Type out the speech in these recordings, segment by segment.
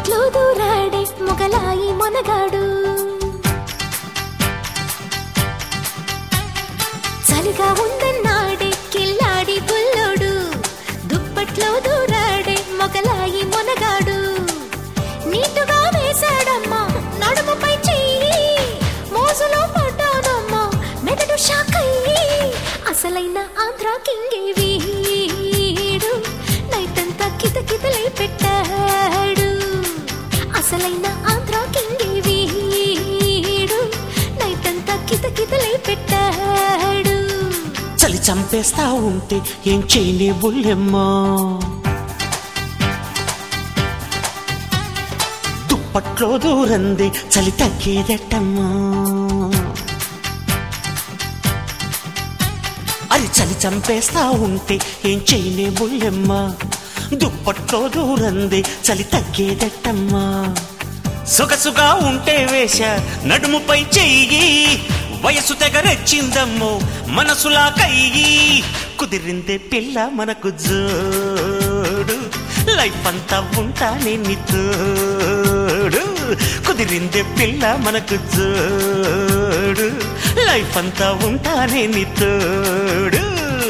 దుప్పట్లో దూరాడే మొగలాయి మొనగాడు చలిగా ఉందన్నాడే కిల్లాడి బుల్లోడు దుప్పట్లో దూరాడే మొగలాయి మొనగాడు నీటుగా వేశాడమ్మా నడుముపై చెయ్యి మోజులో పడ్డానమ్మా మెదడు షాకయ్యి అసలైన ఆంధ్ర కింగే వీడు నైటంతా కితకితలై పెట్టాడు అసలైన ఆంధ్ర కింగే వీడు నైటంతా కితకితలై పెట్టాడు చలి చంపేస్తా ఉంటే ఏం చేయని బుల్లెమ్మా దుప్పట్లో దూరంది చలి తగ్గేదట్టమ్మా అది చలి చంపేస్తా ఉంటే ఏం చేయని బుల్లెమ్మా దుప్పట్లో దూరంది చలి తగ్గేదట్టమ్మా సొగసుగా ఉంటే వేష నడుముపై చెయ్యి వయసు తెగరెచ్చిందమ్మో మనసులా కయ్యి కుదిరిందే పిల్ల మనకు జోడు లైఫ్ అంతా ఉంటానే నీ తోడు కుదిరిందే పిల్ల మనకు జోడు లైఫ్ అంతా ఉంటానే నీ తోడు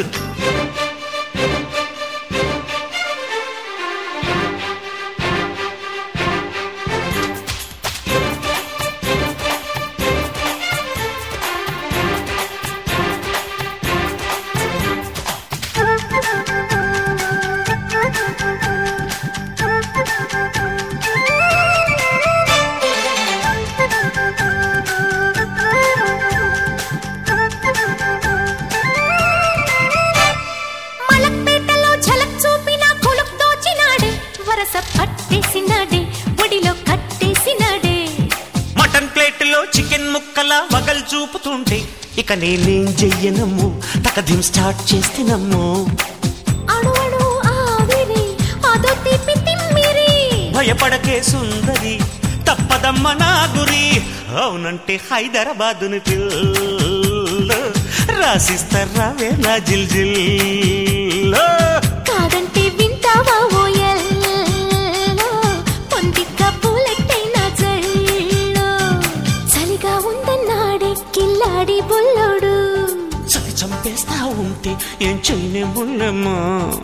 మలక్పేటలో ఝలక్ చూపిన కొలుక్ దోచినాడే వరస పట్టేసినాడే ఒడిలో కట్టేసినాడే మటన్ ప్లేట్లో చికెన్ ముక్కల వగల్ చూపుతుంటే ఇక నేనేం చెయ్యనమ్ము తకదిం స్టార్ట్ చేస్తేనమ్ము అణు అణు ఆవిరి అదో తీపి తిమ్మిరి భయపడకే సుందరి తప్పదమ్మ నా గురి అవునంటే హైదరాబాదుని పిల్ల రాసిస్తారావే నా జిల్ జిల్ కాదంటే వింటావా ఓయల్లో పొందిక పూలెట్టైన జల్లో చలిగా ఉందన్నాడే కిల్లాడి బుల్లోడు చలి చంపేస్తా ఉంటే ఏం చేయనే ముల్లమ్మా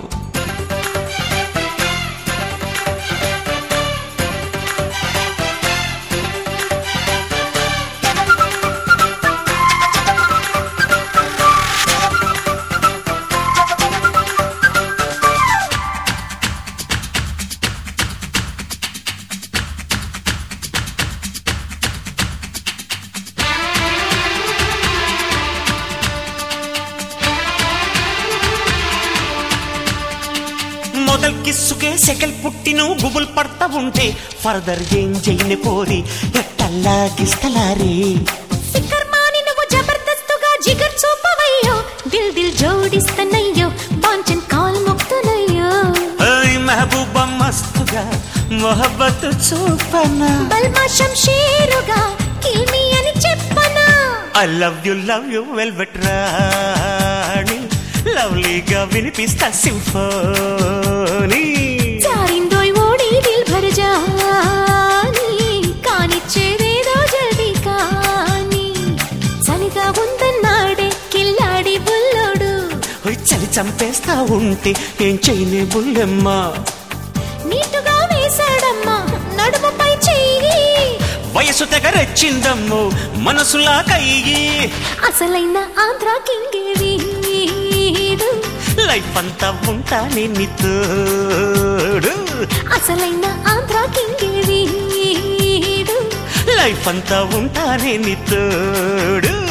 మొదల్ కిస్సుకే సెకల్ పుట్టిను గుబుల్ పడతా ఉంటే ఫర్దర్ ఏం చేయని పోరి ఎట్టల్లాగిస్తలారే ఫికర్ మాని నువ్వు జబర్దస్తుగా జిగర్ చూపవయ్యో దిల్ దిల్ జోడిస్తనయ్యో బాంచన్ కాల్ మొక్తనయ్యో ఓయ్ మెహబూబ మస్తుగా మొహబ్బత్ చూపనా బల్మా షంషీరుగా కిల్మి అని చెప్పనా I love you love you velvet రాణి లవ్లీగా వినిపిస్తా సింఫోనీ జారిందోయ్ ఓడి దిల్ భర్ జాని కానిచ్చేదేదో జల్దీ కాని చలిగా ఉందన్నాడే కిల్లాడి బుల్లోడు ఓయ్ చలి చంపేస్తా ఉంటే ఏం చేయనే బుల్లెమ్మా నీటుగా వేశాడమ్మా నడుముపై చెయ్యి వయసు తెగరెచ్చిందమ్మో మనసులా కయ్యి అసలైన ఆంధ్ర కింగే వీడు లైఫ్ అంతా ఉంటానే నీ తోడు అసలైన ఆంధ్ర కింగే వీడు లైఫ్ అంతా ఉంటానే నీ తోడు